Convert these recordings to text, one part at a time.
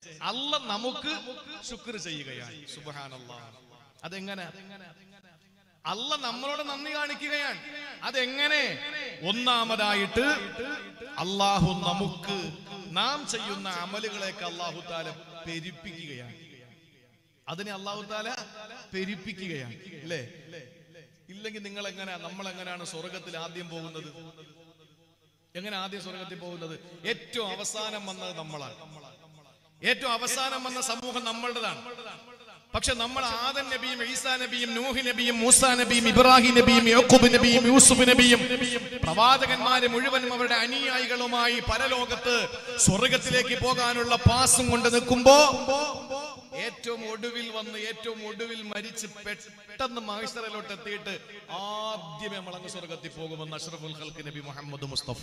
അല്ല നമുക്ക് ശുക്ർ ചെയ്യുകയാണ് സുബഹാനല്ലാ അതെങ്ങനെ അല്ല നമ്മളോട് നന്ദി കാണിക്കുകയാണ് അതെങ്ങനെ ഒന്നാമതായിട്ട് അള്ളാഹു നമുക്ക് നാം ചെയ്യുന്ന അമലുകളെയൊക്കെ അള്ളാഹു താല പെരുപ്പിക്കുകയാണ് അതിനെ അള്ളാഹു താല പെരുപ്പിക്കുകയാണ് അല്ലേ ഇല്ലെങ്കിൽ നിങ്ങൾ എങ്ങനെ നമ്മൾ എങ്ങനെയാണ് സ്വർഗത്തിൽ ആദ്യം പോകുന്നത് എങ്ങനെ ആദ്യം സ്വർഗത്തിൽ പോകുന്നത് ഏറ്റവും അവസാനം വന്നത് നമ്മളാണ് ഏറ്റവും അവസാനം വന്ന സമൂഹം നമ്മളുടേതാണ് പക്ഷെ നമ്മൾ ആദൻ നബിയും ഈസാ നബിയും നൂഹി നബിയും മൂസാ നബിയും ഇബ്രാഹിം നബിയും യാക്കൂബ് നബിയും യൂസുഫ് നബിയും പ്രവാചകന്മാര് മുഴുവനും അവരുടെ അനുയായികളുമായി പരലോകത്ത് സ്വർഗത്തിലേക്ക് പോകാനുള്ള പാസും കൊണ്ട് നിൽക്കുമ്പോ ഏറ്റവും ഒടുവിൽ വന്ന് ഏറ്റവും ഒടുവിൽ മരിച്ച് പെട്ടെന്ന് മഹേശ്വരയിലോട്ട് എത്തിയിട്ട് ആദ്യമേ നമ്മളങ്ങ് സ്വർഗത്തിൽ പോകുമെന്ന് അഷ്റഫുൽ ഖൽക്ക് നബി മുഹമ്മദ് മുസ്തഫ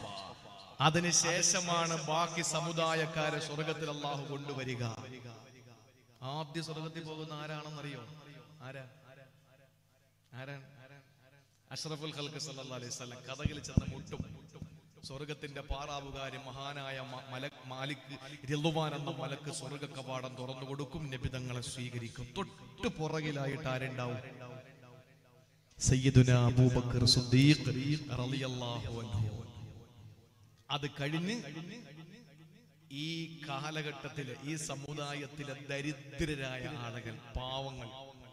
അതിനുശേഷമാണ് ബാക്കി സമുദായക്കാരെ സ്വർഗത്തിൽ അള്ളാഹു കൊണ്ടുവരിക ആദ്യ സ്വർഗത്തിൽ പോകുന്ന ആരാണെന്നറിയോ ആരാ ആരാണ് അഷ്റഫുൽ ഖൽക്ക് സല്ലല്ലാഹു അലൈഹി വസല്ലം കഥകിൽ ചെന്ന് മുട്ടും സ്വർഗത്തിന്റെ പാറാവുകാരി മഹാനായ മ- മലക് മാലിക് രലുവാൻ എന്ന മലക്ക് സ്വർഗ കവാടം തുറന്നു കൊടുക്കും നബിതങ്ങളെ സ്വീകരിക്കും തൊട്ട് പുറകിലായിട്ട് ആരുണ്ടാവും സയ്യിദുന അബൂബക്കർ സിദ്ദീഖ് റളിയല്ലാഹു അൻഹു അത് കഴിഞ്ഞ് ഈ കാലഘട്ടത്തിലെ ഈ സമുദായത്തിലെ ദരിദ്രരായ ആളുകൾ പാവങ്ങൾ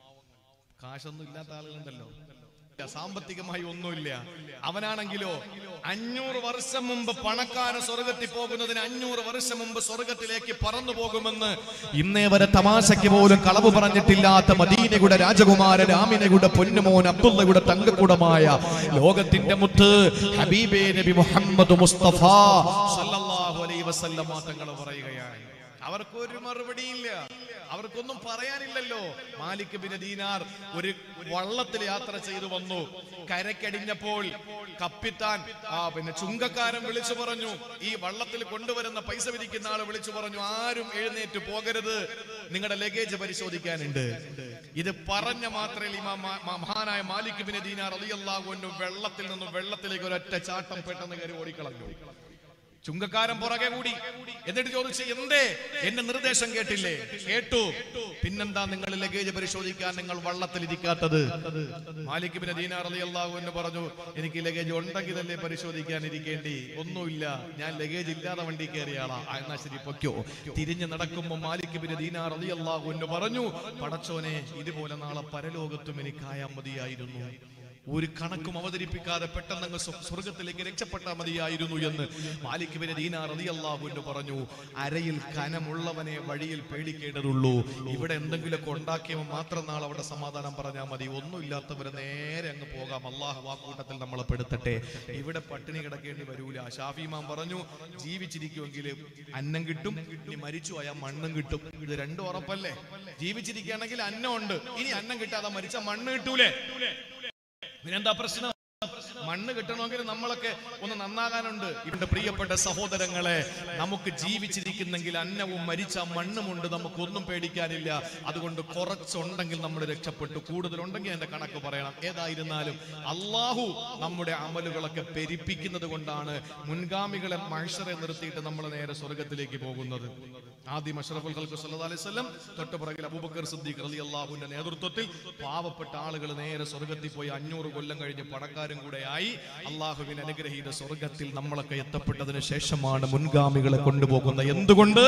കാശൊന്നും ഇല്ലാത്ത ആളുകളുണ്ടല്ലോ സാമ്പത്തികമായി ഒന്നുമില്ല അവനാണെങ്കിലോ അഞ്ഞൂറ് വർഷം മുമ്പ് പണക്കാരൻ സ്വർഗത്തിൽ പോകുന്നതിന് അഞ്ഞൂറ് വർഷം മുമ്പ് സ്വർഗത്തിലേക്ക് പറന്നു പോകുമെന്ന് ഇന്നേ വരെ തമാശയ്ക്ക് പോലും കളവ് പറഞ്ഞിട്ടില്ലാത്ത മദീനയുടെ രാജകുമാരൻ രാമിനയുടെ പൊന്നുമോൻ അബ്ദുള്ളയുടെ തങ്കക്കുടമായ ലോകത്തിന്റെ മുത്ത് ഹബീബേ നബി മുഹമ്മദ് മുസ്തഫ സല്ലല്ലാഹു അലൈഹി വസല്ലമ തങ്ങൾ പറയുകയാണ് അവർക്കൊരു മറുപടിയില്ല അവർക്കൊന്നും പറയാനില്ലല്ലോ മാലിക് ബിൻ ദീനാർ ഒരു വള്ളത്തിൽ യാത്ര ചെയ്തു വന്നു കരക്കടിഞ്ഞപ്പോൾ കപ്പിത്താൻ ആ പിന്നെ ചുങ്കക്കാരൻ വിളിച്ചു പറഞ്ഞു ഈ വള്ളത്തിൽ കൊണ്ടുവരുന്ന പൈസ വിരിക്കുന്ന ആള് വിളിച്ചു പറഞ്ഞു ആരും എഴുന്നേറ്റ് പോകരുത് നിങ്ങളുടെ ലഗേജ് പരിശോധിക്കാനുണ്ട് ഇത് പറഞ്ഞ മാത്രമേ ഈ മ- മ- മഹാനായ മാലിക് ബിൻ ദീനാർ അലിയല്ലാഹു വെള്ളത്തിൽ നിന്നും വെള്ളത്തിലേക്ക് ഒരൊറ്റ ചാട്ടം പെട്ടെന്ന് കയറി ഓടിക്കളഞ്ഞു ചുങ്കക്കാരൻ പുറകെ കൂടി എന്നിട്ട് ചോദിച്ചു എന്തേ എന്റെ നിർദ്ദേശം കേട്ടില്ലേ കേട്ടു പിന്നെന്താ നിങ്ങൾ ലഗേജ് പരിശോധിക്കാൻ നിങ്ങൾ വള്ളത്തിൽ ഇരിക്കാത്തത് മാലിക് ബിൻ ദീനാർ റളിയല്ലാഹു എന്ന് പറഞ്ഞു എനിക്ക് ലഗേജ് ഉണ്ടെങ്കിലല്ലേ പരിശോധിക്കാൻ ഇരിക്കേണ്ടി ഒന്നുമില്ല ഞാൻ ലഗേജ് ഇല്ലാതെ വണ്ടി കയറിയ ആളാ ആ, എന്നാ ശരി പൊക്കോ തിരിഞ്ഞു നടക്കുമ്പോൾ മാലിക് ബിൻ ദീനാർ റളിയല്ലാഹു എന്ന് പറഞ്ഞു പടച്ചോനെ ഇതുപോലെ നാളെ പരലോകത്തും എനിക്കായാൽ മതിയായിരുന്നു ഒരു കണക്കും അവതരിപ്പിക്കാതെ പെട്ടെന്ന് അങ്ങ് സ്വ- സ്വർഗത്തിലേക്ക് രക്ഷപ്പെട്ടാൽ മതിയായിരുന്നു എന്ന് മാലിക് ബിൻ ദീനാർ റളിയല്ലാഹു എന്ന് പറഞ്ഞു അരയിൽ കനമുള്ളവനെ വഴിയിൽ പേടിക്കേണ്ടതുള്ളൂ ഇവിടെ എന്തെങ്കിലുമൊക്കെ ഉണ്ടാക്കിയവൻ മാത്രം നാളെ അവിടെ സമാധാനം പറഞ്ഞാൽ മതി ഒന്നുമില്ലാത്തവരെ നേരെ അങ്ങ് പോകാം അള്ളാഹു ആ കൂട്ടത്തിൽ നമ്മളെ പെടുത്തട്ടെ ഇവിടെ പട്ടിണി കിടക്കേണ്ടി വരൂല ഷാഫിമാൻ പറഞ്ഞു ജീവിച്ചിരിക്കുമെങ്കിൽ അന്നം കിട്ടും ഇനി മരിച്ചു പോയാൽ മണ്ണും കിട്ടും ഇത് രണ്ടും ഉറപ്പല്ലേ ജീവിച്ചിരിക്കുകയാണെങ്കിൽ അന്നം ഉണ്ട് ഇനി അന്നം കിട്ടാതെ മരിച്ച മണ്ണ് കിട്ടൂലേ പിന്നെന്താ പ്രശ്നം മണ്ണ് കിട്ടണമെങ്കിൽ നമ്മളൊക്കെ ഒന്ന് നന്നാകാനുണ്ട് ഇവിടെ പ്രിയപ്പെട്ട സഹോദരങ്ങളെ നമുക്ക് ജീവിച്ചിരിക്കുന്നെങ്കിൽ അന്നവും മരിച്ച മണ്ണുമുണ്ട് നമുക്കൊന്നും പേടിക്കാനില്ല അതുകൊണ്ട് കുറച്ചുണ്ടെങ്കിൽ നമ്മൾ രക്ഷപ്പെട്ടു കൂടുതലുണ്ടെങ്കിൽ എന്റെ കണക്ക് പറയണം ഏതായിരുന്നാലും അള്ളാഹു നമ്മുടെ അമലുകളൊക്കെ പെരിപ്പിക്കുന്നത് കൊണ്ടാണ് മുൻഗാമികളെ മനുഷ്യരെ നിർത്തിയിട്ട് നമ്മൾ നേരെ സ്വർഗത്തിലേക്ക് പോകുന്നത് ആദ്യം അഷ്റഫുൽ ഖൽഖ് സല്ലല്ലാഹു അലൈഹി വസല്ലം തൊട്ട് പുറകിൽ അബൂബക്കർ സിദ്ദീഖ് റളിയല്ലാഹുവിന്റെ നേതൃത്വത്തിൽ പാവപ്പെട്ട ആളുകൾ നേരെ സ്വർഗത്തിൽ പോയി അഞ്ഞൂറ് കൊല്ലം കഴിഞ്ഞ് പണക്കാരും കൂടെ ആയി അള്ളാഹുവിൻ അനുഗ്രഹീത സ്വർഗത്തിൽ നമ്മളൊക്കെ എത്തപ്പെട്ടതിന് ശേഷമാണ് മുൻഗാമികളെ കൊണ്ടുപോകുന്നത് എന്തുകൊണ്ട്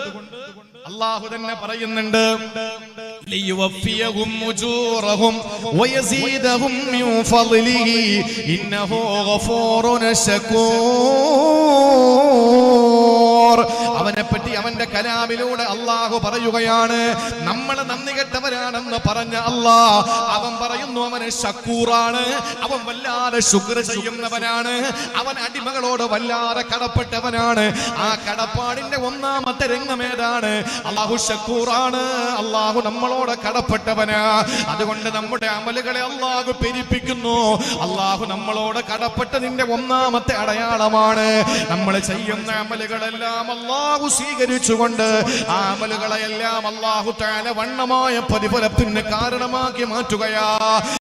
അള്ളാഹു തന്നെ പറയുന്നുണ്ട് ليوفيهم أجورهم ويزيدهم من فضله إنه غفور شكور അവനെ പറ്റി അവന്റെ കലാമിലൂടെ അള്ളാഹു പറയുകയാണ് നമ്മൾ നന്ദി കെട്ടവരാണെന്ന് പറഞ്ഞ അല്ലാ അവൻ പറയുന്നു അവന് ഷക്കൂറാണ് അവൻ വല്ലാതെ ശുക്ർ ചെയ്യുന്നവനാണ് അവൻ അടിമകളോട് വല്ലാതെ കടപ്പെട്ടവനാണ് ആ കടപ്പാടിന്റെ ഒന്നാമത്തെ രംഗം ഏതാണ് അള്ളാഹു ഷക്കൂറാണ് അള്ളാഹു നമ്മളോട് കടപ്പെട്ടവനാ അതുകൊണ്ട് നമ്മുടെ അമലുകളെ അള്ളാഹു പെരിപ്പിക്കുന്നു അള്ളാഹു നമ്മളോട് കടപ്പെട്ടതിന്റെ ഒന്നാമത്തെ അടയാളമാണ് നമ്മൾ ചെയ്യുന്ന അമലുകളെല്ലാം അള്ളാഹു സ്വീകരിച്ചുകൊണ്ട് ആ അമലുകളെല്ലാം അള്ളാഹു താല വണ്ണമായ പ്രതിഫലത്തിന് കാരണമാക്കി മാറ്റുകയാ